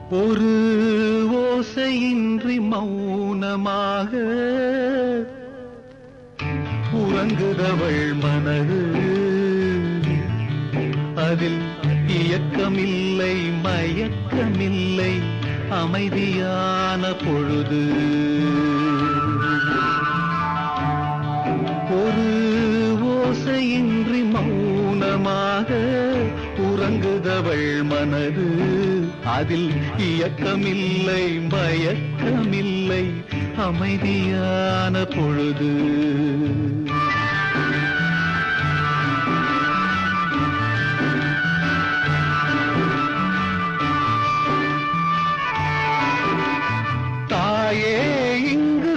ஒரு ஓசையின்றி மௌனமாக உறங்குதவள் மனது அதில் இயக்கமில்லை மயக்கமில்லை அமைதியான பொழுது ஒரு ஓசையின்றி மௌனமாக உறங்குதவள் மனது அதில் இயக்கமில்லை மயக்கமில்லை அமைதியான பொழுது தாயே இங்கு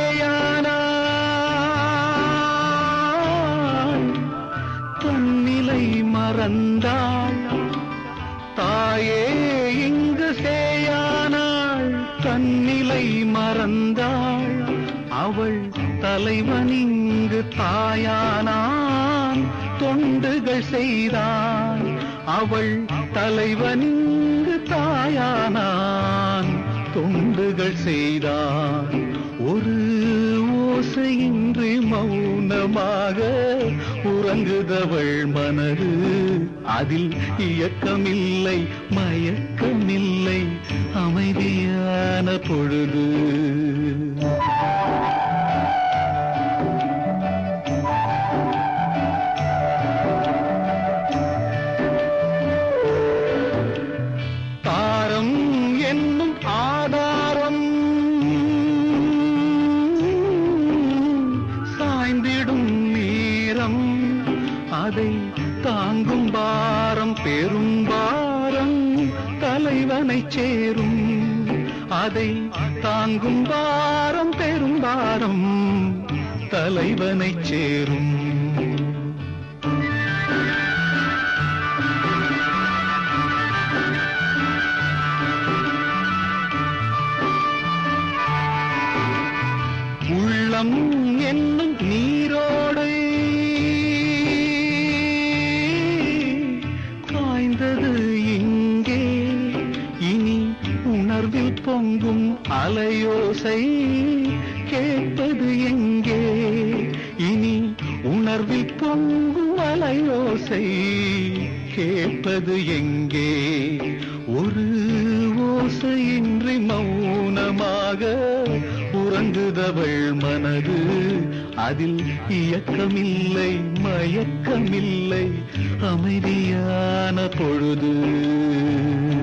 சேயானாள் தன்னிலை மறந்தாள் தாயே இங்கு சேயானாள் தன்னிலை மறந்தாள் அவள் தலைவன் இங்கு தாயானான் தொண்டுகள் செய்தான் அவள் தலைவன் இங்கு தாயானான் தொண்டுகள் செய்தான் ஒரு ஓசையின்றி மௌனமாக உறங்குதவள் மனது அதில் இயக்கமில்லை மயக்கமில்லை அமைதியான பொழுது தாரம் என்னும் ஆதாரம் சாய்ந்திடும் நேரம் அதை தாங்கும் பாரம் பெரும் பாரம் தலைவனை சேரும் அதை தாங்கும் பாரம் பெரும் பாரம் தலைவனை சேரும் உள்ளம் என்னும் நீரோடை காய்ந்தது இங்கே இனி உணர்வில் பொங்கும் அலையோசை கேட்பது எங்கே இனி உணர்வில் பொங்கும் அலையோசை கேட்பது எங்கே ஒரு ஓசையின்றி மௌனமாக உறங்குதவள் மனது அதில் இயக்கமில்லை மயக்கமில்லை அமைதியான பொழுது